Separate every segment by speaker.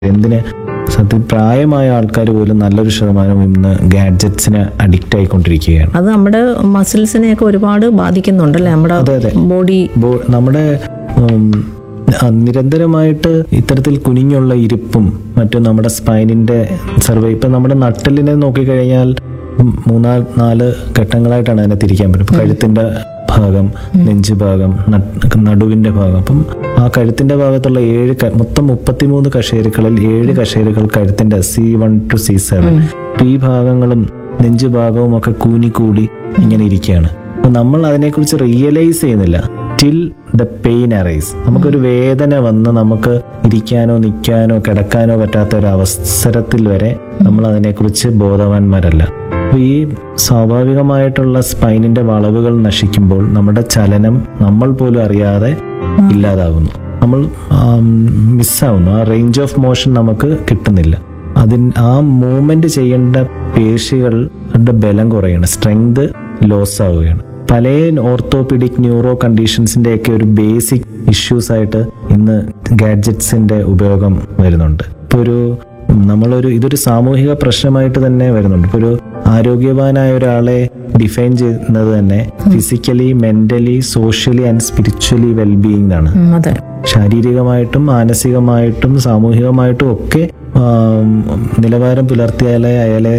Speaker 1: എന്തിന് സത്യം പ്രായമായ ആൾക്കാർ പോലും നല്ലൊരു ശതമാനം ഇന്ന് ഗാഡ്ജറ്റ്സിന് അഡിക്റ്റ് ആയിക്കൊണ്ടിരിക്കുകയാണ്
Speaker 2: അത് നമ്മുടെ മസിൽസിനെയൊക്കെ ഒരുപാട് ബാധിക്കുന്നുണ്ടല്ലേ നമ്മുടെ
Speaker 1: അതെ, അതെ.
Speaker 2: ബോഡി
Speaker 1: ബോ- നമ്മുടെ ഉം, ആ, നിരന്തരമായിട്ട് ഇത്തരത്തിൽ കുനിഞ്ഞുള്ള ഇരിപ്പും മറ്റും നമ്മുടെ സ്പൈനിന്റെ സർവേ ഇപ്പൊ നമ്മുടെ നട്ടലിനെ നോക്കിക്കഴിഞ്ഞാൽ ഉം, മൂന്നാ നാല് ഘട്ടങ്ങളായിട്ടാണ് അതിനെ തിരിക്കാൻ പറ്റും ഇപ്പൊ കഴുത്തിന്റെ ഭാഗം നെഞ്ച് ഭാഗം നട്ട്- നടുവിന്റെ ഭാഗം അപ്പം ആ കഴുത്തിന്റെ ഭാഗത്തുള്ള ഏഴ് ക- മൊത്തം മുപ്പത്തിമൂന്ന് കഷേരുക്കളിൽ ഏഴ് കഷേരുകൾ കഴുത്തിന്റെ C one two C seven ഈ ഭാഗങ്ങളും നെഞ്ച് ഭാഗവും ഒക്കെ കൂനിക്കൂടി ഇങ്ങനെ ഇരിക്കുകയാണ് അപ്പൊ നമ്മൾ അതിനെക്കുറിച്ച് റിയലൈസ് ചെയ്യുന്നില്ല ടിൽ ദ പെയിൻ അറൈസ് നമുക്കൊരു വേദന വന്ന് നമുക്ക് ഇരിക്കാനോ നിൽക്കാനോ കിടക്കാനോ പറ്റാത്ത ഒരു അവസരത്തിൽ വരെ നമ്മൾ അതിനെക്കുറിച്ച് ബോധവാന്മാരല്ല അപ്പൊ ഈ സ്വാഭാവികമായിട്ടുള്ള സ്പൈനിന്റെ വളവുകൾ നശിക്കുമ്പോൾ നമ്മുടെ ചലനം നമ്മൾ പോലും അറിയാതെ ഇല്ലാതാകുന്നു നമ്മൾ മിസ്സാവുന്നു ആ റേഞ്ച് ഓഫ് മോഷൻ നമുക്ക് കിട്ടുന്നില്ല അതിൻ ആ മൂവ്മെന്റ് ചെയ്യേണ്ട പേശികളുടെ ബലം കുറയാണ് സ്ട്രെങ്ത് ലോസ് ആവുകയാണ് പല ഓർത്തോപീഡിക് ന്യൂറോ കണ്ടീഷൻസിന്റെ ഒക്കെ ഒരു ബേസിക് ഇഷ്യൂസ് ആയിട്ട് ഇന്ന് ഗാഡ്ജറ്റ്സിന്റെ ഉപയോഗം വരുന്നുണ്ട് ഇപ്പൊ ഒരു നമ്മളൊരു ഇതൊരു സാമൂഹിക പ്രശ്നമായിട്ട് തന്നെ വരുന്നുണ്ട് ഇപ്പൊ ഒരു ആരോഗ്യവാനായ ഒരാളെ ഡിഫൈൻ ചെയ്യുന്നത് തന്നെ physically mentally socially and spiritually wellbeing എന്നാണ്
Speaker 2: ഉം, അതെ
Speaker 1: ശാരീരികമായിട്ടും മാനസികമായിട്ടും സാമൂഹികമായിട്ടും ഒക്കെ ആം, നിലവാരം പുലർത്തിയാലേ അയാളെ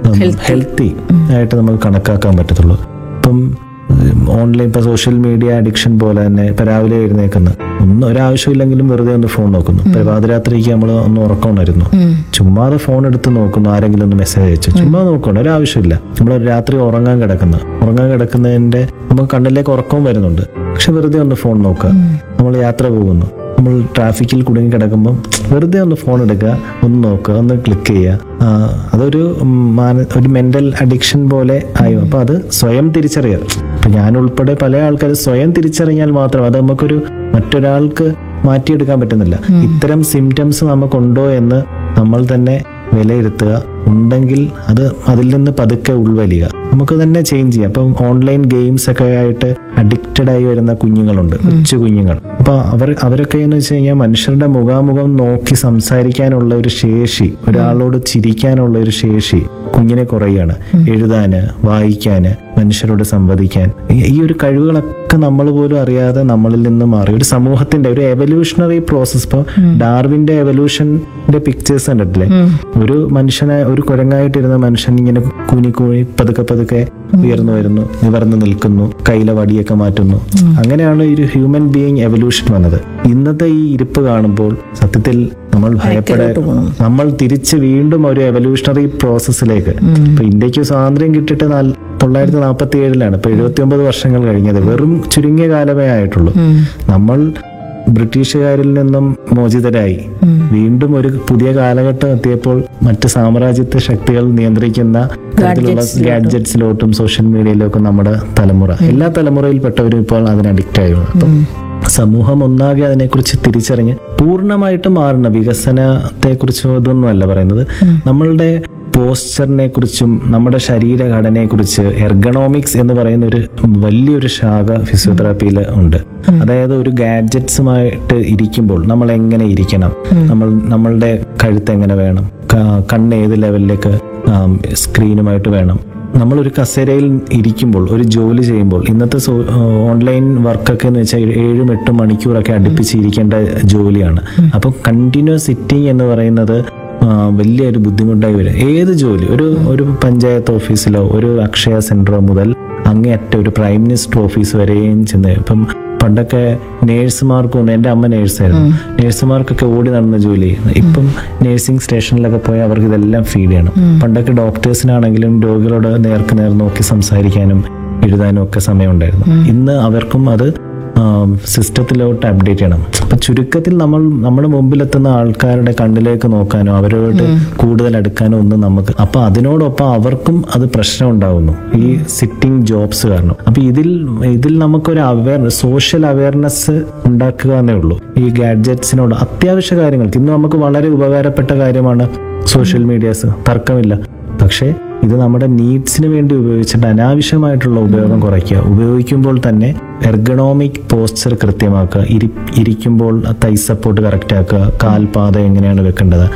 Speaker 1: ഹെൽത്തി ആയിട്ട് നമുക്ക് കണക്കാക്കാൻ പറ്റത്തുള്ളൂ ഇപ്പം ഓൺലൈൻ ഇപ്പൊ സോഷ്യൽ മീഡിയ അഡിക്ഷൻ പോലെ തന്നെ ഇപ്പൊ രാവിലെ എഴുന്നേക്കുന്നു ഒന്നും ഒരാവശ്യമില്ലെങ്കിലും വെറുതെ ഒന്ന് ഫോൺ നോക്കുന്നു ഇപ്പൊ പാതിരാത്രിക്ക് നമ്മൾ ഒന്ന് ഉറക്കമുണ്ടായിരുന്നു ചുമ്മാതെ ഫോൺ എടുത്ത് നോക്കുന്നു ആരെങ്കിലും ഒന്ന് മെസ്സേജ് അയച്ചു ചുമ്മാ നോക്കണം ഒരാവശ്യമില്ല നമ്മൾ രാത്രി ഉറങ്ങാൻ കിടക്കുന്നു ഉറങ്ങാൻ കിടക്കുന്നതിന്റെ നമുക്ക് കണ്ണിലേക്ക് ഉറക്കവും വരുന്നുണ്ട് പക്ഷെ വെറുതെ ഒന്ന് ഫോൺ നോക്കുക നമ്മൾ യാത്ര പോകുന്നു നമ്മൾ ട്രാഫിക്കിൽ കുടുങ്ങി കിടക്കുമ്പം വെറുതെ ഒന്ന് ഫോൺ എടുക്കുക ഒന്ന് നോക്കുക ഒന്ന് ക്ലിക്ക് ചെയ്യുക ആ, അതൊരു ഉം, മാന ഒരു മെന്റൽ അഡിക്ഷൻ പോലെ ആയി അപ്പൊ അത് സ്വയം തിരിച്ചറിയുക ഇപ്പൊ ഞാൻ ഉൾപ്പെടെ പല ആൾക്കാർ സ്വയം തിരിച്ചറിഞ്ഞാൽ മാത്രം അത് നമുക്കൊരു മറ്റൊരാൾക്ക് മാറ്റിയെടുക്കാൻ പറ്റുന്നില്ല ഇത്തരം സിംറ്റംസ് നമുക്കുണ്ടോ എന്ന് നമ്മൾ തന്നെ വിലയിരുത്തുക ഉണ്ടെങ്കിൽ അത് അതിൽ നിന്ന് പതുക്കെ ഉൾവലിയുക നമുക്ക് തന്നെ ചേഞ്ച് ചെയ്യാം അപ്പം ഓൺലൈൻ ഗെയിംസ് ഒക്കെ ആയിട്ട് അഡിക്റ്റഡ് ആയി വരുന്ന കുഞ്ഞുങ്ങളുണ്ട് കൊച്ചു കുഞ്ഞുങ്ങൾ അപ്പൊ അവർ അവരൊക്കെ എന്ന് വെച്ച് കഴിഞ്ഞാൽ മനുഷ്യരുടെ മുഖാമുഖം നോക്കി സംസാരിക്കാനുള്ള ഒരു ശേഷി ഒരാളോട് ചിരിക്കാനുള്ള ഒരു ശേഷി കുഞ്ഞിനെ കുറയാണ് എഴുതാന് വായിക്കാന് മനുഷ്യരോട് സംവദിക്കാൻ ഈ- ഈ ഒരു കഴിവുകളൊക്കെ നമ്മൾ പോലും അറിയാതെ നമ്മളിൽ നിന്ന് മാറി ഒരു സമൂഹത്തിന്റെ ഒരു എവല്യൂഷണറി പ്രോസസ് ഇപ്പൊ ഡാർവിന്റെ എവല്യൂഷന്റെ പിക്ചേഴ്സ് കണ്ടിട്ടില്ലേ ഒരു മനുഷ്യനെ ഒരു കുരങ്ങായിട്ടിരുന്ന മനുഷ്യൻ ഇങ്ങനെ കൂനി കൂനി പതുക്കെ പതുക്കെ ഉയർന്നു വരുന്നു നിവർന്നു നിൽക്കുന്നു കയ്യിലെ വടിയൊക്കെ മാറ്റുന്നു അങ്ങനെയാണ് ഒരു ഹ്യൂമൻ ബീയിങ് എവല്യൂഷൻ വന്നത് ഇന്നത്തെ ഈ ഇരിപ്പ് കാണുമ്പോൾ സത്യത്തിൽ നമ്മൾ ഭയപ്പെട നമ്മൾ തിരിച്ച് വീണ്ടും ഒരു എവല്യൂഷണറി പ്രോസസ്സിലേക്ക് ഇപ്പൊ ഇന്ത്യക്ക് സ്വാതന്ത്ര്യം കിട്ടിയിട്ട് നാല് തൊള്ളായിരത്തി നാൽപ്പത്തി ഏഴിലാണ് ഇപ്പൊ എഴുപത്തി ഒമ്പത് വർഷങ്ങൾ കഴിഞ്ഞത് വെറും ചുരുങ്ങിയ കാലമേ ആയിട്ടുള്ളൂ നമ്മൾ ബ്രിട്ടീഷുകാരിൽ നിന്നും മോചിതരായി വീണ്ടും ഒരു പുതിയ കാലഘട്ടം എത്തിയപ്പോൾ മറ്റ് സാമ്രാജ്യത്വ ശക്തികൾ നിയന്ത്രിക്കുന്ന തരത്തിലുള്ള ഗാഡ്ജറ്റ്സിലോട്ടും സോഷ്യൽ മീഡിയയിലോട്ടും നമ്മുടെ തലമുറ എല്ലാ തലമുറയിൽപ്പെട്ടവരും ഇപ്പോൾ അതിന് അഡിക്റ്റ് ആയിരുന്നു അപ്പം സമൂഹം ഒന്നാകെ അതിനെക്കുറിച്ച് തിരിച്ചറിഞ്ഞ് പൂർണ്ണമായിട്ട് മാറണം വികസനത്തെ കുറിച്ചോ ഇതൊന്നും അല്ല പറയുന്നത് നമ്മളുടെ പോസ്ചറിനെ കുറിച്ചും നമ്മുടെ ശരീരഘടനയെ കുറിച്ച് എർഗണോമിക്സ് എന്ന് പറയുന്ന ഒരു വലിയൊരു ശാഖ ഫിസിയോതെറാപ്പിയിൽ ഉണ്ട് അതായത് ഒരു ഗാഡ്ജറ്റ്സുമായിട്ട് ഇരിക്കുമ്പോൾ നമ്മൾ എങ്ങനെ ഇരിക്കണം നമ്മൾ നമ്മളുടെ കഴുത്ത് എങ്ങനെ വേണം ക- കണ്ണ് ഏത് ലെവലിലേക്ക് ആം, സ്ക്രീനുമായിട്ട് വേണം നമ്മൾ ഒരു കസേരയിൽ ഇരിക്കുമ്പോൾ ഒരു ജോലി ചെയ്യുമ്പോൾ ഇന്നത്തെ സോ- ഓൺലൈൻ വർക്കൊക്കെ എന്ന് വെച്ചാൽ ഏഴും എട്ടും മണിക്കൂറൊക്കെ അടുപ്പിച്ച് ഇരിക്കേണ്ട ജോലിയാണ് അപ്പം കണ്ടിന്യൂസ് സിറ്റിംഗ് എന്ന് പറയുന്നത് ആ, വലിയൊരു ബുദ്ധിമുട്ടായി വരും ഏത് ജോലി ഒരു ഒരു പഞ്ചായത്ത് ഓഫീസിലോ ഒരു അക്ഷയ സെന്ററോ മുതൽ അങ്ങേയറ്റ ഒരു പ്രൈം മിനിസ്റ്റർ ഓഫീസ് വരെയും ചെന്ന് ഇപ്പം പണ്ടൊക്കെ നേഴ്സുമാർക്കും എൻ്റെ അമ്മ നേഴ്സായിരുന്നു നേഴ്സുമാർക്കൊക്കെ ഓടി നടന്ന ജോലി ചെയ്യുന്നു ഇപ്പം നേഴ്സിംഗ് സ്റ്റേഷനിലൊക്കെ പോയി അവർക്ക് ഇതെല്ലാം ഫീഡ് ചെയ്യണം പണ്ടൊക്കെ ഡോക്ടേഴ്സിനാണെങ്കിലും രോഗികളോട് നേർക്ക് നേർ നോക്കി സംസാരിക്കാനും എഴുതാനും ഒക്കെ സമയമുണ്ടായിരുന്നു ഇന്ന് അവർക്കും അത് സിസ്റ്റത്തിലോട്ട് അപ്ഡേറ്റ് ചെയ്യണം അപ്പൊ ചുരുക്കത്തിൽ നമ്മൾ നമ്മുടെ മുമ്പിലെത്തുന്ന ആൾക്കാരുടെ കണ്ണിലേക്ക് നോക്കാനോ അവരോട് കൂടുതൽ അടുക്കാനോ ഒന്നും നമുക്ക് അപ്പൊ അതിനോടൊപ്പം അവർക്കും അത് പ്രശ്നം ഉണ്ടാവുന്നു ഈ സിറ്റിംഗ് ജോബ്സ് കാരണം അപ്പൊ ഇതിൽ ഇതിൽ നമുക്കൊരു അവയർ സോഷ്യൽ അവയർനെസ് ഉണ്ടാക്കുക എന്നേ ഉള്ളൂ ഈ ഗാഡ്ജറ്റ്സിനോട് അത്യാവശ്യ കാര്യങ്ങൾക്ക് ഇന്ന് നമുക്ക് വളരെ ഉപകാരപ്പെട്ട കാര്യമാണ് സോഷ്യൽ മീഡിയാസ് തർക്കമില്ല പക്ഷേ ഇത് നമ്മുടെ നീഡ്സിന് വേണ്ടി ഉപയോഗിച്ചിട്ട് അനാവശ്യമായിട്ടുള്ള ഉപയോഗം കുറയ്ക്കുക ഉപയോഗിക്കുമ്പോൾ തന്നെ എർഗണോമിക് പോസ്ചർ കൃത്യമാക്കുക ഇരി ഇരിക്കുമ്പോൾ തൈ സപ്പോർട്ട് കറക്റ്റ് ആക്കുക കാൽപാത എങ്ങനെയാണ് വെക്കേണ്ടത്